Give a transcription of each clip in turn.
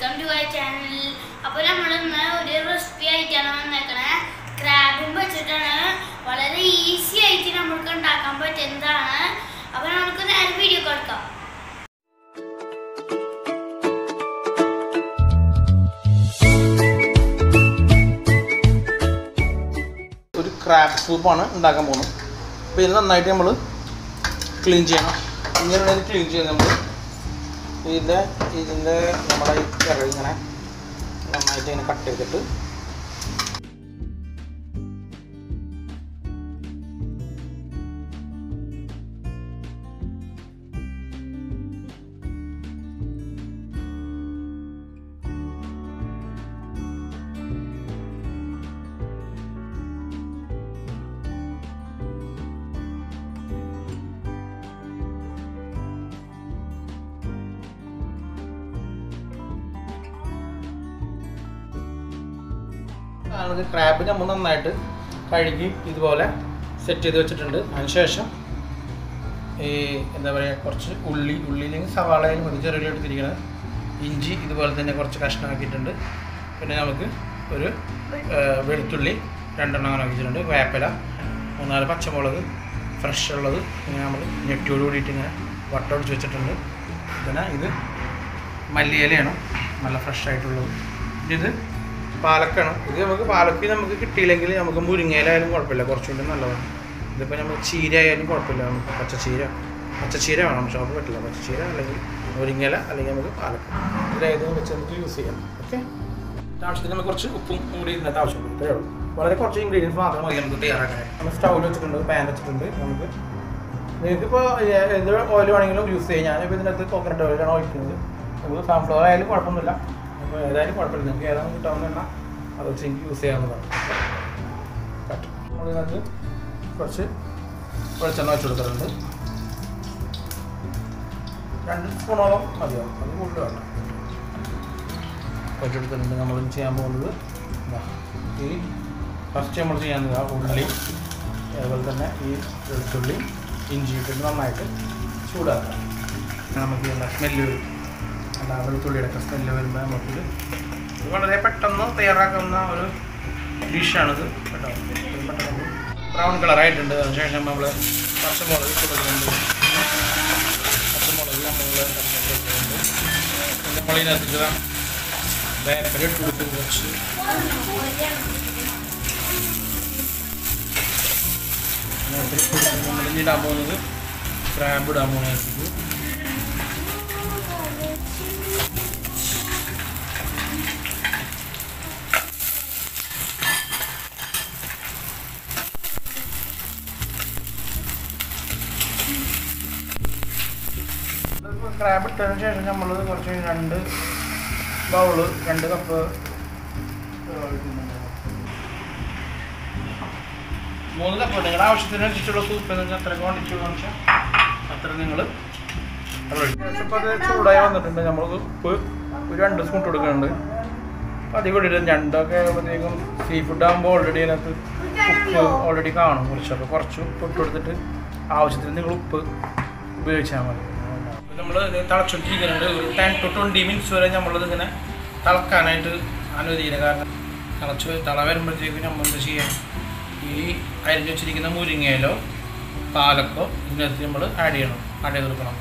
Welcome to I channel അപ്പോൾ നമ്മൾ ഇന്ന് ഒരു റെസിപ്പി ആയിട്ടാണ് വന്നേക്കണേ ക്രാബും വെച്ചിട്ടാണ് വളരെ ഈസി ആയിട്ട് നമുക്ക് ഉണ്ടാക്കാൻ പറ്റുന്നതാണ് അപ്പോൾ നമുക്ക് നേരെ വീഡിയോ കൊടുക്കാം ഒരു ക്രാബ് സൂപ്പാണ് ഉണ്ടാക്കാൻ പോകുന്നത് അപ്പോൾ ഇത് നന്നായിട്ട് നമ്മൾ ക്ലീൻ ചെയ്യണം ഇങ്ങനെയാണ് ഇത് ക്ലീൻ ചെയ്യുന്നത് നമ്മൾ ഇതിൻ്റെ ഇതിൻ്റെ നമ്മുടെ ഈ കറി ഇങ്ങനെ നന്നായിട്ട് ഇങ്ങനെ കട്ട് ചെയ്തിട്ട് നമുക്ക് ക്രാബ് നമ്മൾ നന്നായിട്ട് കഴുകി ഇതുപോലെ സെറ്റ് ചെയ്ത് വെച്ചിട്ടുണ്ട് അതിനുശേഷം ഈ എന്താ പറയുക കുറച്ച് ഉള്ളി ഉള്ളിയില്ലെങ്കിൽ സവാളയിൽ മതി ചെറിയ എടുത്തിരിക്കുന്നത് ഇഞ്ചി ഇതുപോലെ തന്നെ കുറച്ച് കഷ്ണമാക്കിയിട്ടുണ്ട് പിന്നെ നമുക്ക് ഒരു ആ, വെളുത്തുള്ളി രണ്ടെണ്ണം അങ്ങനെ വെച്ചിട്ടുണ്ട് വേപ്പില മൂന്നാല് പച്ചമുളക് ഫ്രഷ് ഉള്ളത് ഇങ്ങനെ നമ്മൾ ഞെട്ടിയോട് കൂടിയിട്ട് ഇങ്ങനെ വട്ടൊടിച്ച് വെച്ചിട്ടുണ്ട് പിന്നെ ഇത് മല്ലിയിലയാണ് നല്ല ഫ്രഷ് ആയിട്ടുള്ളത് ഇത് പാലക്കാണ് ഇത് നമുക്ക് പാലക്ക് നമുക്ക് കിട്ടിയില്ലെങ്കിൽ നമുക്ക് മുരിങ്ങയിലായാലും കുഴപ്പമില്ല കുറച്ചുകൂടി നല്ലതാണ് ഇതിപ്പോൾ നമ്മൾ ചീര ആയാലും കുഴപ്പമില്ല നമുക്ക് പച്ചച്ചീര പച്ചച്ചീര വേണം ഷോപ്പ് പറ്റില്ല പച്ചച്ചീര അല്ലെങ്കിൽ മുരിങ്ങയില അല്ലെങ്കിൽ നമുക്ക് പാലക്ക ഇതിലേതെങ്കിലും വെച്ച് നമുക്ക് യൂസ് ചെയ്യാം ഓക്കെ ആവശ്യത്തിന് നമുക്ക് കുറച്ച് ഉപ്പും കൂടി ഇതിനകത്ത് ആവശ്യമുള്ളൂ ഇത്രയേ ഉള്ളൂ വളരെ കുറച്ച് ഇൻഗ്രീഡിയൻസ് മാത്രം മതി നമുക്ക് തയ്യാറാക്കാൻ നമ്മൾ സ്റ്റൗവിൽ വെച്ചിട്ടുണ്ട് പാൻ വെച്ചിട്ടുണ്ട് നമുക്ക് നിങ്ങൾക്കിപ്പോൾ ഏത് ഓയിൽ വേണമെങ്കിലും യൂസ് ചെയ്യാം ഞാനിപ്പോൾ ഇതിനകത്ത് കോക്കനട്ട് ഓയിലാണ് ഒഴിക്കുന്നത് നമുക്ക് സൺഫ്ലവർ ആയാലും കുഴപ്പമൊന്നുമില്ല അപ്പോൾ ഏതായാലും കുഴപ്പമില്ല നിങ്ങൾക്ക് ഏതാണ് കിട്ടാവുന്ന എണ്ണ അത് വെച്ച് എനിക്ക് യൂസ് ചെയ്യാവുന്നതാണ് കട്ട് നമ്മളിതിനകത്ത് കുറച്ച് വെളിച്ചെണ്ണ വെച്ച് കൊടുത്തിട്ടുണ്ട് രണ്ട് സ്പൂണോളം മതിയാവും അത് കൂടുതൽ വേണ്ട വെച്ചെടുത്തിട്ടുണ്ട് നമ്മൾ ചെയ്യാൻ പോകുന്നത് ഇതാ. ഈ ഫസ്റ്റ് നമ്മൾ ചെയ്യാൻ ആ ഉള്ളി അതുപോലെ തന്നെ ഈ വെളുത്തുള്ളി ഇഞ്ചി ഇട്ടിട്ട് നന്നായിട്ട് ചൂടാക്കാം നമുക്ക് എന്താ സ്മെല്ല് വരും അല്ല വെളുത്തുള്ളിയുടെ ഒക്കെ സ്മെല്ല് വരുമ്പോൾ നമുക്കിത് ഇത് വളരെ പെട്ടെന്ന് തയ്യാറാക്കുന്ന ഒരു ഡിഷാണിത് കേട്ടോ ഇത് പെട്ടെന്ന് ബ്രൗൺ കളറായിട്ടുണ്ട് അതിനുശേഷം നമ്മൾ പച്ചമുളക് ഇട്ട് കൊടുക്കുന്നുണ്ട് പച്ചമുളക് നമ്മൾ ഇട്ടിട്ടുണ്ട് പിന്നെ നമ്മളിതിനകത്ത് വേപ്പര ഇട്ട് കൊടുക്കും കുറച്ച് വേപ്പര ഇട്ട് കൊടുക്കും നമ്മൾ ഇനി ഇടാൻ പോകുന്നത് ക്രാബ് ഇടാൻ പോകുന്നത് ക്രാബ് ഇട്ടതിന് ശേഷം നമ്മൾ കുറച്ച് രണ്ട് ബൗള് രണ്ട് കപ്പ് മൂന്ന് കപ്പ് നിങ്ങളുടെ ആവശ്യത്തിനനുസരിച്ചുള്ള സൂപ്പ് നിങ്ങൾ എത്ര ക്വാണ്ടിറ്റി വെച്ചാൽ അത്ര നിങ്ങൾ ഇപ്പോൾ അത് ചൂടായി വന്നിട്ടുണ്ട് നമ്മൾ ഉപ്പ് ഒരു രണ്ട് സ്പൂൺ ഇട്ട് കൊടുക്കുന്നുണ്ട് അപ്പോൾ അധികം ഇട്ടിട്ട് രണ്ടൊക്കെ ആകുമ്പോഴത്തേക്കും സീ ഫുഡ് ആകുമ്പോൾ ഓൾറെഡി അതിനകത്ത് ഉപ്പ് ഓൾറെഡി കാണും കുറച്ച് അപ്പോൾ കുറച്ച് ഉപ്പ് ഇട്ട് കൊടുത്തിട്ട് ആവശ്യത്തിന് നിങ്ങൾ ഉപ്പ് ഉപയോഗിച്ചാൽ മതി നമ്മൾ തിളച്ചോണ്ടിരിക്കുന്നുണ്ട് ഒരു ടെൻ ടു ട്വൻറ്റി മിനിറ്റ്സ് വരെ നമ്മളിത് ഇങ്ങനെ തിളക്കാനായിട്ട് അനുവദിക്കുന്നത് കാരണം തിളച്ച് തിള വരുമ്പോഴത്തേക്കും നമ്മൾ എന്താ ചെയ്യുക ഈ അരിഞ്ഞ് വെച്ചിരിക്കുന്ന മുരിങ്ങയിലോ പാലക്കോ ഇതിനകത്ത് നമ്മൾ ആഡ് ചെയ്യണം ആഡ് ചെയ്ത് കൊടുക്കണം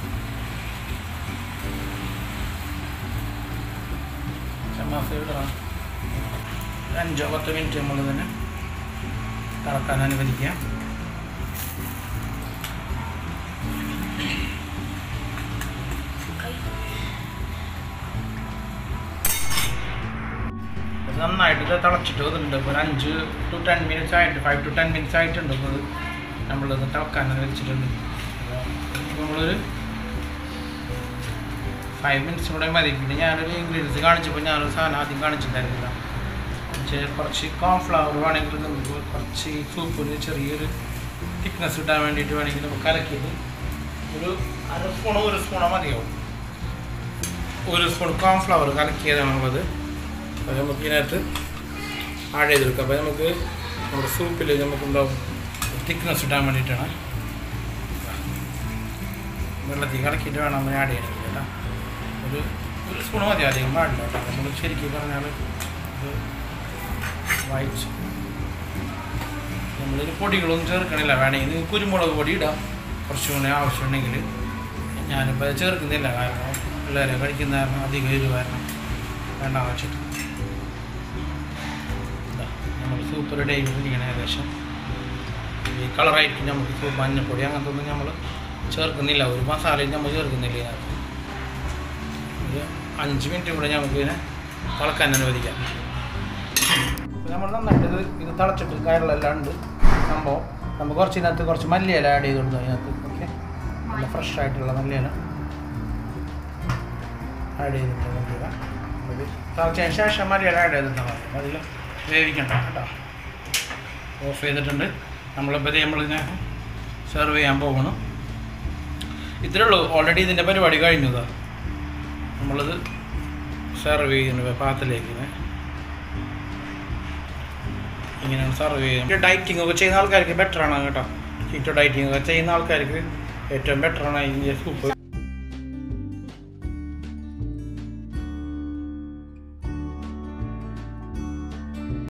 ചമ്മാസ് ഇടണം ഒരു അഞ്ചോ പത്തോ മിനിറ്റ് നമ്മൾ തന്നെ തിളക്കാൻ അനുവദിക്കുക ഇത് നന്നായിട്ട് ഇത് തിളച്ചിട്ട് വന്നിട്ടുണ്ട് ഇപ്പോൾ ഒരു അഞ്ച് ടു ടെൻ മിനിറ്റ്സ് ആയിട്ട് ഫൈവ് ടു ടെൻ മിനിറ്റ്സ് ആയിട്ടുണ്ട് ഇപ്പോൾ ഇത് നമ്മളിത് തിളക്കാൻ വെച്ചിട്ടുണ്ട് അപ്പോൾ നമ്മളൊരു ഫൈവ് മിനിറ്റ്സ് കൂടെ മതി പിന്നെ ഞാനൊരു ഇൻഗ്രീഡിയൻസ് കാണിച്ചപ്പോൾ ഞാനൊരു സാധനം ആദ്യം കാണിച്ചിട്ടുണ്ടായിരുന്നില്ല പക്ഷേ കുറച്ച് കോൺഫ്ലവർ വേണമെങ്കിൽ നമുക്ക് കുറച്ച് ഈ സൂപ്പിന് ചെറിയൊരു തിക്നെസ് കിട്ടാൻ വേണ്ടിയിട്ട് വേണമെങ്കിൽ നമുക്ക് കലക്കിയിട്ട് ഒരു അര സ്പൂണോ ഒരു സ്പൂണോ മതിയാവും ഒരു സ്പൂൺ കോൺഫ്ലവർ കലക്കിയതാണ് നമ്മളത് അത് നമുക്ക് ഇതിനകത്ത് ആഡ് ചെയ്തെടുക്കാം അപ്പോൾ നമുക്ക് നമ്മുടെ സൂപ്പിൽ നമുക്കുണ്ടാവും തിക്നെസ് ഇടാൻ വേണ്ടിയിട്ടാണ് വെള്ളത്തിൽ കലക്കിയിട്ട് വേണം നമ്മൾ ആഡ് ചെയ്യണമെങ്കിൽ കേട്ടോ ഒരു ഒരു സ്പൂൺ മതി അധികം പാടില്ല കേട്ടോ നമ്മൾ ശരിക്കും പറഞ്ഞാൽ ഇത് വായിച്ചു നമ്മളിത് പൊടികളൊന്നും ചേർക്കണില്ല വേണമെങ്കിൽ നിങ്ങൾക്ക് കുരുമുളക് പൊടി ഇടാം കുറച്ചുകൂടി ആവശ്യമുണ്ടെങ്കിൽ ഞാനിപ്പോൾ അത് ചേർക്കുന്നില്ല കാരണം പിള്ളേരെ കഴിക്കുന്ന കാരണം അധികം എരിവ് കാരണം വേണ്ട വെച്ചിട്ട് ഇതാ നമ്മൾ സൂപ്പ് റെഡി ആയിക്കൊണ്ടിരിക്കണം ഏകദേശം ഈ കളറായിരിക്കും നമുക്ക് സൂപ്പ് മഞ്ഞപ്പൊടി അങ്ങനത്തെ ഒന്നും നമ്മൾ ചേർക്കുന്നില്ല ഒരു മസാലയും നമ്മൾ ചേർക്കുന്നില്ല ഇതിനകത്ത് ഒരു അഞ്ച് മിനിറ്റ് കൂടെ നമുക്ക് ഇതിനെ തിളക്കാൻ അനുവദിക്കാം നമ്മൾ നന്നായിട്ട് ഇത് ഇത് തിളച്ചിട്ട് കയറിലെല്ലാം ഉണ്ട് സംഭവം നമുക്ക് കുറച്ച് ഇതിനകത്ത് കുറച്ച് മല്ലിയില ആഡ് ചെയ്ത് കൊടുത്തു അതിനകത്ത് ഓക്കെ നല്ല ഫ്രഷ് ആയിട്ടുള്ള മല്ലിയില ആഡ് ചെയ്തിട്ട് മല്ലിയില അത് തിളച്ചതിന് ശേഷം മല്ലിയില ആഡ് ചെയ്തിട്ടാൽ മതി അതിൽ വേവിക്കണ്ട കേട്ടോ ഓഫ് ചെയ്തിട്ടുണ്ട് നമ്മളിപ്പോൾ നമ്മളിതിനെ സെർവ് ചെയ്യാൻ പോകണം ഇത്രേ ഉള്ളൂ ഓൾറെഡി ഇതിൻ്റെ പരിപാടി കഴിഞ്ഞതാ നമ്മളിത് സെർവ് ചെയ്യുന്നത് പാത്രത്തിലേക്ക് ഇങ്ങനെ ഇങ്ങനെയാണ് സെർവ് ചെയ്യുന്നത് ഡയറ്റിംഗ് ഒക്കെ ചെയ്യുന്ന ആൾക്കാർക്ക് ബെറ്റർ ആണ് കേട്ടോ കീറ്റോ ഡയറ്റിംഗ് ഒക്കെ ചെയ്യുന്ന ആൾക്കാർക്ക് ഏറ്റവും ബെറ്റർ ആണ് ഈ സൂപ്പ്